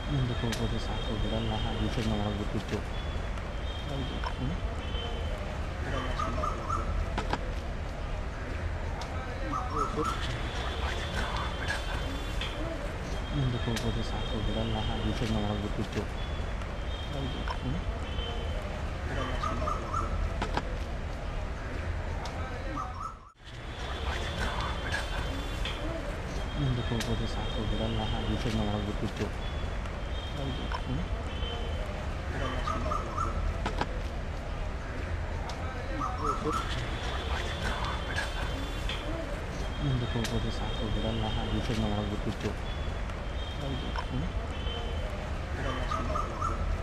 ಮುಂದಕ್ಕೆ ಹೋಗೋದು ಸಾಕು ಬಿಡಲ್ಲ ಈ ಸೈಡ್ನ ಒಳಗೆ ಬಿಟ್ಟಿತ್ತು ಹೌದು ಹ್ಞೂ ಬಿಡಲ್ಲ ಸುಮ್ಮನೆ ಮುಂದಕ್ಕೆ ಹೋಗೋದು ಸಾಕು ಬಿಡಲ್ಲ ಈ ಸೈಡ್ನ ಒಳಗೆ ಬಿಟ್ಟಿತ್ತು ಹೌದು ಹ್ಞೂ ಬಿಡಲ್ಲ ಸುಮ್ಮನೆ ಮುಂದಕ್ಕೆ ಹೋಗೋದು ಸಾಕು ಬಿಡಲ್ಲ ಈ ಸೈಡ್ನ ಒಳಗೆ ಬಿಟ್ಟಿತ್ತು ಹೌದು ಹ್ಞೂ ಬಿಡಲ್ಲ ಸುಮ್ಮನೆ ಮುಂದಕ್ಕೆ ಹೋಗೋದು ಸಾಕು ಬಿಡಲ್ಲ ಈ ಸೈಡ್ನ ಒಳಗೆ ಬಿಟ್ಟಿತ್ತು ಹೌದು ಹ್ಞೂ ಬಿಡಲ್ಲ ಸುಮ್ಮನೆ